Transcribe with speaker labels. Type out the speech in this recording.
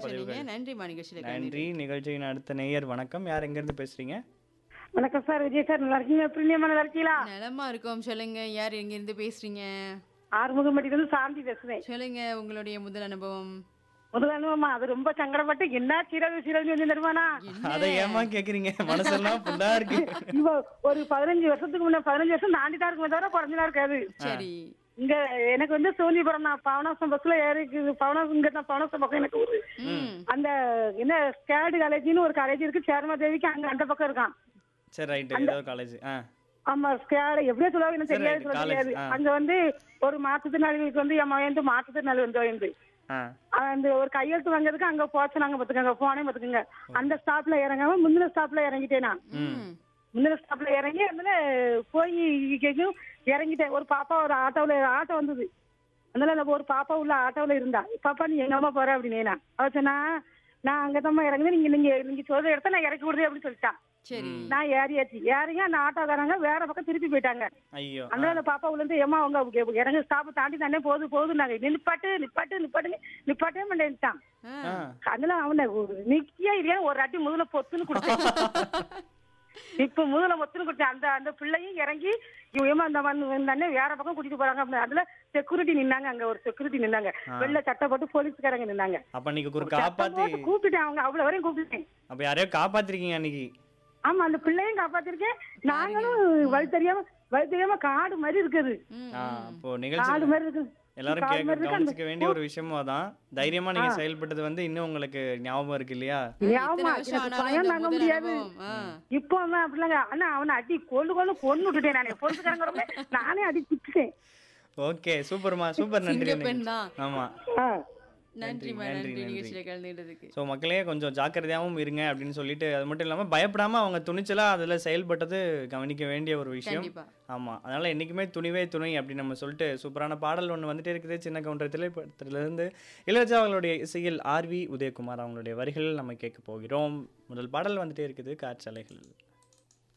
Speaker 1: சொன்னீங்க
Speaker 2: பதிவுகள்
Speaker 1: நன்றிம்மா நிகழ்ச்சியில கலந்து
Speaker 2: நன்றி நிகழ்ச்சியின் அடுத்த நேயர் வணக்கம் யார் எங்கேருந்து பேசுறீங்க
Speaker 3: வணக்கம் சார் விஜய் சார் நல்லா இருக்கீங்க பிரியமா நல்லா இருக்கீங்களா
Speaker 1: நலமா இருக்கோம் சொல்லுங்க யார் எங்க இருந்து பேசுறீங்க
Speaker 3: ஆறுமுகம்பட்டியில இருந்து சாந்தி பேசுறேன்
Speaker 1: சொல்லுங்க உங்களுடைய முதல் அனுபவம்
Speaker 3: முதல் அனுபவமா அது ரொம்ப சங்கடப்பட்டு என்ன சீரகு சீரகு வந்து தருவானா
Speaker 2: அதை ஏமா கேக்குறீங்க மனசெல்லாம் ஃபுல்லா இருக்கு
Speaker 3: இவ ஒரு பதினஞ்சு வருஷத்துக்கு முன்ன பதினஞ்சு வருஷம் தாண்டிட்டா இருக்குமே தவிர குறைஞ்சலா இருக்காது
Speaker 1: சரி
Speaker 3: இங்க எனக்கு வந்து சோனிபுரம் நான் பவனாசம் பஸ்ல ஏறிக்கு பவனாசம் இங்க தான் பவனாசம் பக்கம் எனக்கு ஊரு
Speaker 1: ம்
Speaker 3: அந்த என்ன ஸ்கேடு காலேஜ்னு ஒரு காலேஜ் இருக்கு சேர்மா தேவிக்கு அங்க அந்த பக்கம் இருக்கான்
Speaker 2: சரி ரைட்டு ஏதோ காலேஜ் ஆ
Speaker 3: ஆமா ஸ்கேடு எப்படியோ சொல்லுவாங்க எனக்கு
Speaker 2: சரி,
Speaker 3: தெரியாது
Speaker 2: right.
Speaker 3: சொல்ல
Speaker 2: college,
Speaker 3: தெரியாது
Speaker 2: ஆ.
Speaker 3: அங்க வந்து ஒரு மாற்றுத்திறனாளிகளுக்கு வந்து என் மகன் மாற்றுத்திறனாளி வந்து வந்து
Speaker 2: ஆ
Speaker 3: அந்த ஒரு கையெழுத்து வாங்குறதுக்கு அங்க போச்சுனாங்க பாத்துக்கோங்க போனே பாத்துக்கோங்க அந்த ஸ்டாப்ல இறங்காம முந்தின ஸ்டாப்ல இறங்கிட்டேன் நான்
Speaker 1: ம்
Speaker 3: முந்தின ஸ்டாப்ல இறங்கி அதுல போய் கேக்கும் இறங்கிட்டேன் ஒரு பாப்பா ஒரு ஆட்டோல ஆட்டோ வந்தது அதனால அந்த ஒரு பாப்பா உள்ள ஆட்டோல இருந்தா பாப்பா நீ எங்கம்மா போற அப்படின்னு அவ சொன்னா நான் அங்கதாம்மா இறங்குது நீங்க நீங்க நீங்க சொல்ற இடத்த நான் இறக்கி விடுறேன் அப்படின்னு சொல்லிட்டான்
Speaker 1: சரி
Speaker 3: நான் ஏறியாச்சு ஏறிங்க அந்த ஆட்டோக்காரங்க வேற பக்கம் திருப்பி போயிட்டாங்க
Speaker 2: ஐயோ
Speaker 3: அந்த அந்த பாப்பா உள்ள இருந்து ஏமா அவங்க இறங்க ஸ்டாப் தாண்டி தானே போகுது போகுதுன்னாங்க நிப்பாட்டு நிப்பாட்டு நிப்பாட்டு நிப்பாட்டே மாட்டேன்ட்டான்
Speaker 1: ஆ.
Speaker 2: ஆ
Speaker 3: அதனால அவனை ஒரு நிக்கியா இல்லையா ஒரு அடி முதல்ல பொத்துன்னு கொடுத்தேன் இப்ப முதல்ல பொத்துன்னு கொடுத்தேன் அந்த அந்த பிள்ளையும் இறங்கி இவன் அந்த வந்தானே வேற பக்கம் கூட்டிட்டு போறாங்க அப்படின்னு அதுல செக்யூரிட்டி நின்னாங்க அங்க ஒரு செக்யூரிட்டி நின்னாங்க வெள்ள சட்டை போட்டு போலீஸ்காரங்க நின்னாங்க
Speaker 2: அப்ப நீங்க ஒரு
Speaker 3: சத்தம்
Speaker 2: காப்பாத்தி
Speaker 3: போட்டு கூப்பிட்டுட்டேன் அவங்க அவ்வளவு வரையும் கூப்பிட்டுட்டேன்
Speaker 2: அப்ப யாரையோ காப்பாத்திருக்கீங்க அன்னைக்கு
Speaker 3: ஆமா அந்த பிள்ளையும் காப்பாத்திருக்கேன் நாங்களும் வழி தெரியாம வழி தெரியாம காடு மாதிரி இருக்குது
Speaker 1: ம்
Speaker 2: ஆ அப்போ
Speaker 3: காடு
Speaker 2: நிகழ்ச்சி
Speaker 3: மாதிரி இருக்குது
Speaker 2: எல்லாரும்
Speaker 3: காடு
Speaker 2: கேட்க
Speaker 3: மாதிரி இருக்கு அந்த
Speaker 2: கவனிச்சுக்க வேண்டிய ஒரு விஷயமும் அதான் தைரியமா நீங்க செயல்பட்டது வந்து இன்னும் உங்களுக்கு ஞாபகம் இருக்கு இல்லையா
Speaker 1: இத்தனை
Speaker 3: ஆமா
Speaker 1: வருஷம்
Speaker 3: எனக்கு
Speaker 1: ஆனாலும்
Speaker 3: பயம்
Speaker 1: அந்த
Speaker 3: தாங்க
Speaker 1: முதல்
Speaker 3: முடியாது
Speaker 1: அனுபவம். ஆ.
Speaker 3: இப்போ அவன் அப்படிலாங்க அண்ணா அவனை அடி கொண்டு கொண்டு பொண்ணு விட்டுட்டேன் நானே பொழுதுக்காரங்க ரொம்ப நானே அடி திட்டுட்டேன்
Speaker 2: ஓகே சூப்பர்மா சூப்பர் நன்றி
Speaker 1: சிங்கப்பெண் தான்.
Speaker 2: ஆமா
Speaker 3: ஆ.
Speaker 1: நன்றிம்மா
Speaker 2: நன்றி,
Speaker 1: நன்றி
Speaker 2: நன்றி.
Speaker 1: நிகழ்ச்சியில கலந்துகிட்டதுக்கு
Speaker 2: ஸோ மக்களே கொஞ்சம் ஜாக்கிரதையாகவும் இருங்க அப்படின்னு சொல்லிட்டு அது மட்டும் இல்லாமல் பயப்படாம அவங்க துணிச்சலா அதில் செயல்பட்டது கவனிக்க வேண்டிய ஒரு விஷயம்
Speaker 1: கண்டிப்பா
Speaker 2: ஆமா அதனால என்னைக்குமே துணிவே துணை அப்படி நம்ம சொல்லிட்டு சூப்பரான பாடல் ஒன்று வந்துட்டே இருக்குது சின்ன கவுண்டர் திரைப்படத்திலிருந்து இளையராஜா அவங்களுடைய இசையில் ஆர்வி உதயகுமார் அவங்களுடைய வரிகள் நம்ம கேட்க போகிறோம் முதல் பாடல் வந்துட்டே இருக்குது காற்றலைகள்